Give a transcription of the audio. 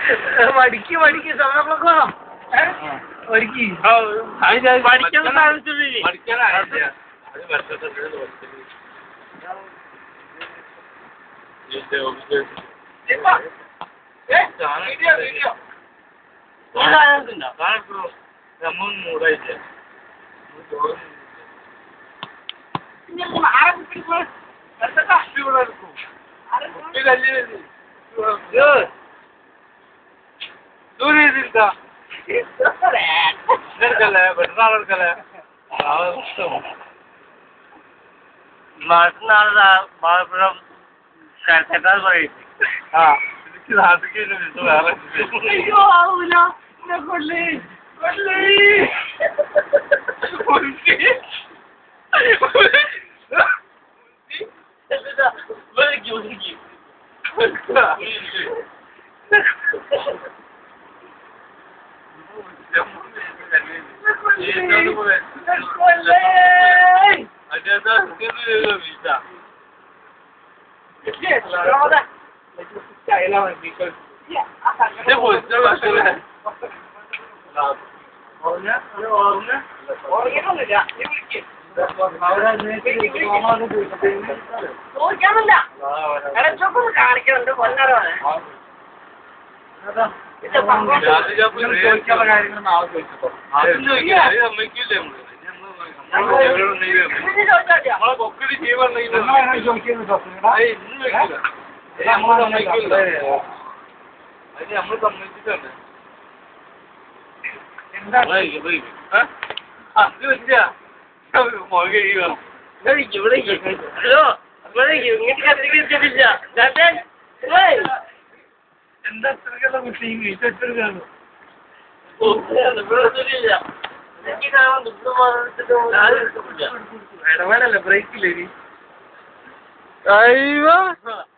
മടിക്ക് മടിക്ക് seven ഓ clock വേണം ഒരുക്കി പഠിക്കാൻ സാധിച്ചില്ലേ പഠിക്കാനായില്ല അത് വർഷത്തെ നമ്മൾ മൂടായില്ല ദൂരെ ഇരുട്ടാ എടുക്കല്ലേ പെട്ടെന്ന് എടുക്കല്ലേ നാളെ ബാലപ്പുഴം കൽക്കട്ടാൽ പറയും ആ എനിക്ക് നാട്ടിലേക്ക് ഇത് വേറെ അയ്യോ ആവൂല എന്നെ കൊള്ളേ കൊള്ളേ എന്നെ കൊള്ളേ ചോദിക്കാമല്ല ഇടച്ചൊക്കെ കാണിക്കുന്നുണ്ട് പൊന്നറോനെ ഇത് പങ്കോട്ട് ചോദിക്കാനുള്ള കാര്യങ്ങൾ നാളെ ചോദിച്ചോ ആദ്യം ചോദിക്കില്ല അത് സമ്മതിക്കില്ലേ നമ്മള് ഇതിന് ചോദിച്ചാ നമ്മളെ കൊക്കടി ചെയ്യുന്നുണ്ടെങ്കിൽ ഇന്ന് വെക്കില്ല നമ്മൾ സമ്മതിക്കില്ല അത് നമ്മൾ സമ്മതിച്ചിട്ടുണ്ട് ആ ഇത് വെച്ചാ മുഖം കഴിയുക വിളിക്കും വിളിക്കും ഹലോ വിളിക്കും ഇങ്ങോട്ട് കത്തിരിച്ചിട്ടില്ല ചാത്തൻ ഏയ് എന്താ അത്രയ്ക്കുള്ള കുട്ടി വീട്ടെടുക്കാണ് ഇടവേളല്ലേ ബ്രേക്കില്ലേ അയ്യോ